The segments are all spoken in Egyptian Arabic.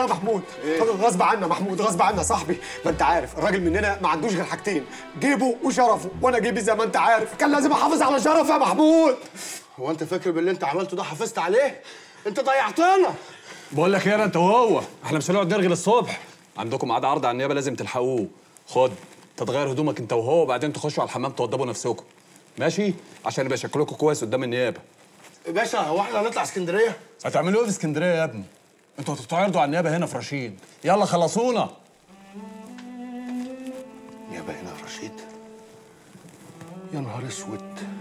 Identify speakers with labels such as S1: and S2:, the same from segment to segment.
S1: محمود غصب عنا محمود غصب عنا صاحبي ما انت عارف الراجل مننا ما عندوش غير حاجتين جيبه وشرفه وانا جيبي زي ما انت عارف كان لازم احافظ على شرفي يا محمود
S2: هو انت فاكر باللي انت عملته ده حافظت عليه انت ضيعتنا
S3: بقول لك ايه انا انت وهو احنا مش هنقعد نرغي للصبح عندكم ميعاد عرض على النيابه لازم تلحقوه خد تتغير هدومك انت وهو وبعدين تخشوا على الحمام توضبوا نفسكم ماشي عشان يبقى شكلكم كويس قدام النيابه
S2: باشا هو احنا هنطلع اسكندريه
S3: هتعملوا ايه في اسكندريه يا ابني انتوا هتتعرضوا على النيابه هنا في رشيد يلا خلصونا
S2: نيابه هنا يا رشيد يا نهار اسود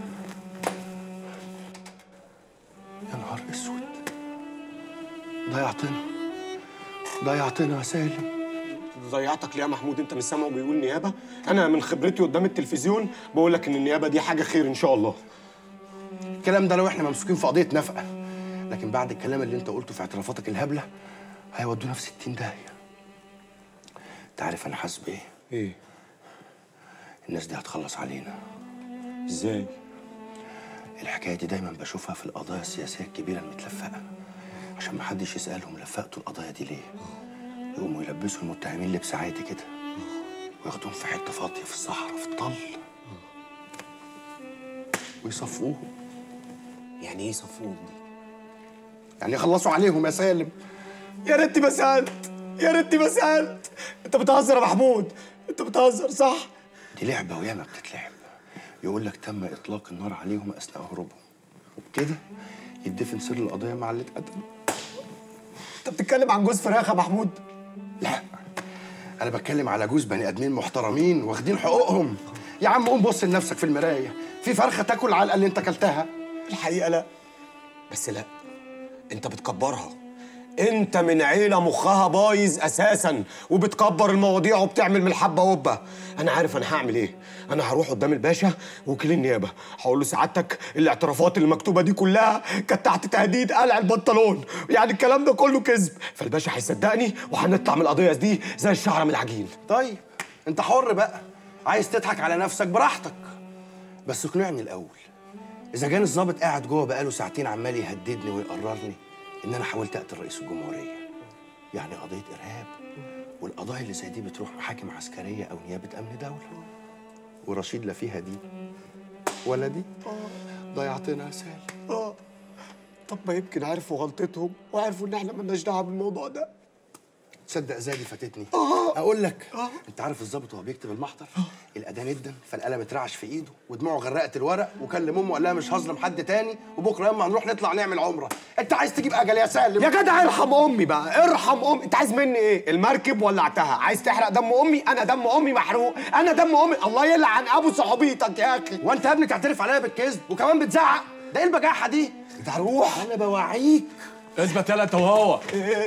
S2: يا نهار اسود ضيعتنا ضيعتنا يا سالم
S1: ضيعتك ليه يا محمود انت مش سامعه بيقول نيابه انا من خبرتي قدام التلفزيون بقول لك ان النيابه دي حاجه خير ان شاء الله
S2: الكلام ده لو احنا ممسوكين في قضيه نفقه لكن بعد الكلام اللي انت قلته في اعترافاتك الهبله هيودونا في 60 داهيه انت عارف انا حاسس بايه
S1: ايه
S2: الناس دي هتخلص علينا
S1: ازاي
S2: الحكايه دي دايما بشوفها في القضايا السياسيه الكبيره المتلفقه عشان محدش يسالهم لفقتوا القضايا دي ليه يقوموا يلبسوا المتهمين لبس عادي كده وياخدوهم في حته فاضيه في الصحراء في الطل ويصفوهم
S1: يعني ايه صفوهم دي
S2: يعني يخلصوا عليهم يا سالم
S1: يا ريتني ما سالت يا ريتني ما سالت انت بتهزر يا محمود انت بتهزر صح
S2: دي لعبه وياما بتتلعب يقول لك تم اطلاق النار عليهم اثناء هروبهم وبكده يدفن سر القضيه مع اللي اتقتل
S1: انت بتتكلم عن جوز فراخ يا محمود
S2: لا انا بتكلم على جوز بني ادمين محترمين واخدين حقوقهم يا عم قوم بص لنفسك في المرايه في فرخه تاكل العلقه اللي انت اكلتها
S1: الحقيقه لا بس لا انت بتكبرها انت من عيله مخها بايظ اساسا وبتكبر المواضيع وبتعمل من الحبه وبه انا عارف انا هعمل ايه انا هروح قدام الباشا وكيل النيابه هقول له سعادتك الاعترافات اللي مكتوبه دي كلها كانت تحت تهديد قلع البنطلون يعني الكلام ده كله كذب فالباشا هيصدقني وهنطلع من القضيه دي زي الشعره من العجين
S2: طيب انت حر بقى عايز تضحك على نفسك براحتك بس اقنعني الاول اذا كان الضابط قاعد جوه بقاله ساعتين عمال يهددني ويقررني ان انا حاولت اقتل رئيس الجمهوريه يعني قضيه ارهاب والقضايا اللي زي دي بتروح محاكم عسكريه او نيابه امن دوله ورشيد لا فيها دي ولا دي ضيعتنا يا سالم
S1: اه طب ما يمكن عرفوا غلطتهم وعرفوا ان احنا مالناش دعوه بالموضوع ده
S2: تصدق زادي فاتتني اقول لك انت عارف الظابط وهو بيكتب المحضر الاداه ندن فالقلم اترعش في ايده ودموعه غرقت الورق وكلم امه قال لها مش هظلم حد تاني وبكره ياما هنروح نطلع نعمل عمره انت عايز تجيب اجل يا سالم
S1: يا جدع ارحم امي بقى ارحم امي انت عايز مني ايه المركب ولعتها عايز تحرق دم امي انا دم امي محروق انا دم امي الله يلعن ابو صحوبيتك يا اخي
S2: وانت يا ابني تعترف عليا بالكذب وكمان بتزعق ده ايه البجاحه دي
S1: انت هروح
S2: انا بوعيك
S3: اثبت يلا انت وهو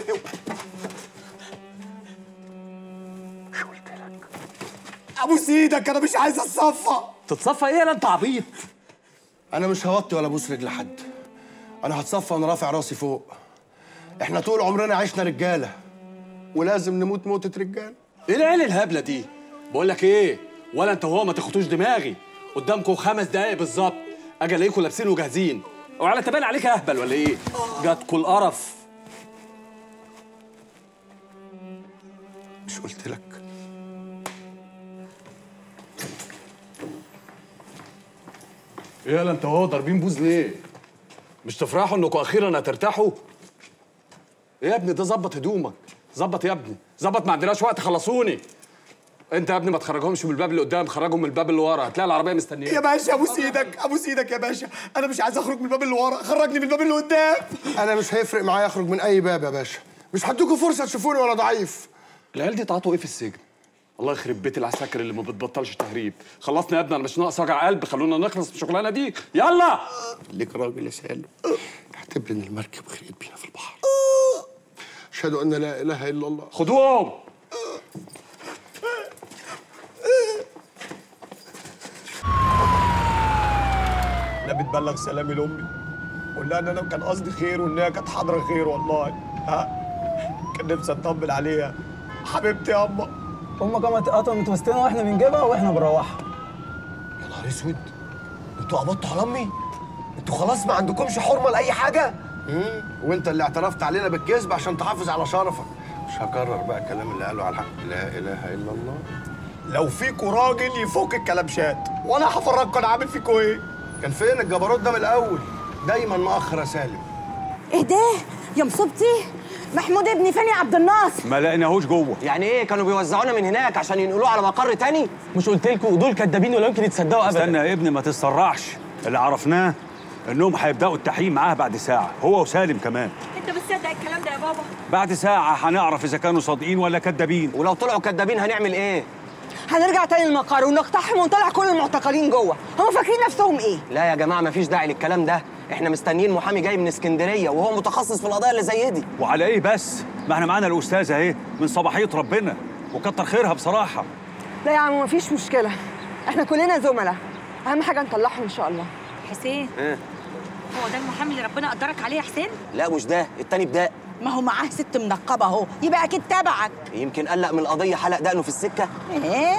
S2: مش قلت لك
S1: ابوس ايدك انا مش عايز اتصفى
S3: تتصفى ايه يلا انت عبيط
S2: انا مش هوطي ولا ابوس رجل حد انا هتصفى وانا رافع راسي فوق احنا طول عمرنا عشنا رجاله ولازم نموت موتة رجاله
S3: ايه العيله الهبله دي بقول لك ايه ولا انت وهو ما تاخدوش دماغي قدامكم خمس دقايق بالظبط اجي الاقيكم لابسين وجاهزين وعلى تبان عليك اهبل ولا ايه جاتكوا القرف
S2: مش قلت لك
S3: ايه يلا انت وهو ضاربين بوز ليه مش تفرحوا انكم اخيرا هترتاحوا ايه يا ابني ده ظبط هدومك ظبط يا ابني ظبط ما عندناش وقت خلصوني انت يا ابني ما تخرجهمش من الباب اللي قدام خرجهم من الباب اللي ورا هتلاقي العربيه
S1: يا
S3: مستنيه
S1: باشا ابوس ايدك ابوس ايدك يا باشا انا مش عايز اخرج من الباب اللي ورا خرجني من الباب اللي قدام
S2: انا مش هيفرق معايا اخرج من اي باب يا باشا مش هديكوا فرصه تشوفوني وانا ضعيف
S3: العيال دي تعاطوا ايه في السجن الله يخرب بيت العساكر اللي ما بتبطلش تهريب خلصنا يا ابني انا مش ناقص وجع قلب خلونا نخلص من الشغلانه دي يلا
S2: ليك راجل يا سالم اعتبر ان المركب غرقت بينا في البحر اشهد ان لا اله الا الله
S3: خدوهم
S1: لا بتبلغ سلامي لامي قول لها ان انا كان قصدي خير وان هي كانت حاضره خير والله ها كان نفسي اطمن عليها حبيبتي يا اما
S4: امك قامت قطمت متوسطنا واحنا بنجيبها واحنا بنروحها
S1: يا نهار اسود انتوا قبضتوا على امي انتوا خلاص ما عندكمش حرمه لاي حاجه
S2: مم. وانت اللي اعترفت علينا بالكذب عشان تحافظ على شرفك مش هكرر بقى الكلام اللي قاله على الحق لا اله الا الله
S1: لو فيكوا راجل يفك الكلبشات وانا هفرجكم انا عامل فيكوا ايه
S2: كان فين الجبروت ده من الاول دايما مؤخر يا سالم
S5: ايه ده يا مصيبتي محمود ابني فين يا عبد الناصر
S3: ما لقيناهوش جوه
S6: يعني ايه كانوا بيوزعونا من هناك عشان ينقلوه على مقر تاني مش قلت لكم دول كدابين ولا يمكن يتصدقوا ابدا
S7: استنى يا ابني ما تتسرعش اللي عرفناه انهم هيبداوا التحقيق معاه بعد ساعه هو وسالم كمان
S5: انت بتصدق الكلام ده يا بابا
S7: بعد ساعه هنعرف اذا كانوا صادقين ولا كدابين
S6: ولو طلعوا كدابين هنعمل ايه
S5: هنرجع تاني المقر ونقتحم ونطلع كل المعتقلين جوه هم فاكرين نفسهم ايه
S6: لا يا جماعه مفيش داعي للكلام ده احنا مستنيين محامي جاي من اسكندريه وهو متخصص في القضايا اللي زي دي
S7: وعلى ايه بس ما احنا معانا الاستاذه اهي من صباحيه ربنا وكتر خيرها بصراحه
S5: لا يا عم مفيش مشكله احنا كلنا زملاء اهم حاجه نطلعهم ان شاء الله
S8: حسين
S6: إيه؟
S8: هو ده المحامي اللي ربنا قدرك عليه يا حسين
S6: لا مش ده التاني بداء
S5: ما هو معاه ست منقبه اهو يبقى اكيد تبعك
S6: يمكن قلق من القضيه حلق دقنه في السكه
S5: ايه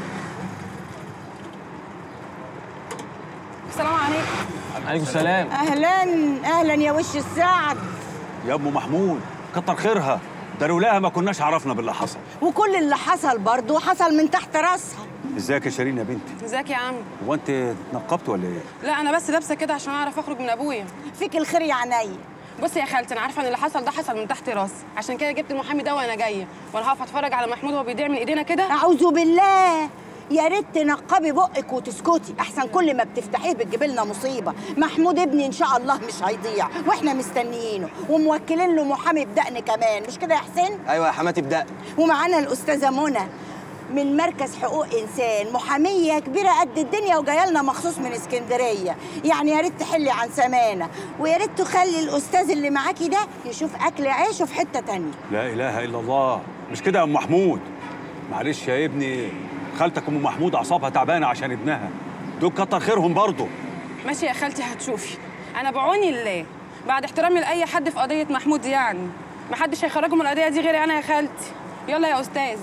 S9: السلام عليكم
S6: عليكم السلام
S5: اهلا اهلا يا وش السعد
S7: يا ام محمود كتر خيرها ده لولاها ما كناش عرفنا باللي حصل
S5: وكل اللي حصل برضه حصل من تحت راسها
S7: ازيك يا شيرين يا بنتي
S9: ازيك يا عم
S7: هو انت اتنقبت ولا ايه
S9: لا انا بس لابسه كده عشان اعرف اخرج من ابويا
S5: فيك الخير يا عينيا
S9: بصي يا خالتي انا عارفه ان اللي حصل ده حصل من تحت راسي عشان كده جبت المحامي ده وانا جايه وانا هقف اتفرج على محمود وهو بيضيع من ايدينا كده
S5: اعوذ بالله يا ريت تنقبي بقك وتسكتي احسن كل ما بتفتحيه بتجيبي لنا مصيبه محمود ابني ان شاء الله مش هيضيع واحنا مستنيينه وموكلين له محامي بدقن كمان مش كده يا حسين
S6: ايوه يا حماتي بداء
S5: ومعانا الاستاذه منى من مركز حقوق انسان محاميه كبيره قد الدنيا وجايه لنا مخصوص من اسكندريه يعني يا ريت تحلي عن سمانه ويا ريت تخلي الاستاذ اللي معاكي ده يشوف اكل عيشه في حته تانية
S7: لا اله الا الله مش كده يا ام محمود معلش يا ابني خالتك ام محمود اعصابها تعبانه عشان ابنها دول كتر خيرهم برضه
S9: ماشي يا خالتي هتشوفي انا بعوني الله بعد احترامي لاي حد في قضيه محمود يعني محدش هيخرجه من القضيه دي غيري انا يا خالتي يلا يا استاذ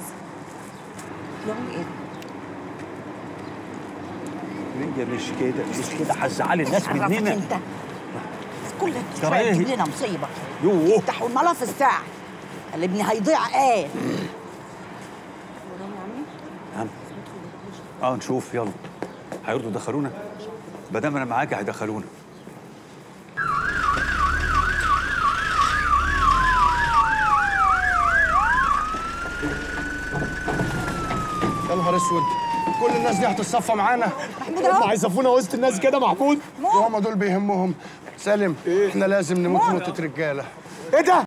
S7: هي مش كده مش كده هتزعلي الناس
S5: عرفك
S7: مننا
S5: انت كل
S7: ترى
S5: شويه
S7: إيه؟
S5: تجيب لنا مصيبه
S7: يوه
S5: افتحوا الملف الساعه اللي ابني هيضيع ايه
S7: عم. اه نشوف يلا هيرضوا يدخلونا ما دام انا معاكي هيدخلونا
S2: يا نهار اسود كل الناس دي هتتصفى معانا
S5: محمود
S1: هم
S5: اهو
S1: هيصفونا وسط الناس كده محمود
S2: وهم دول بيهمهم سالم احنا لازم نموت موتة رجاله
S1: ايه ده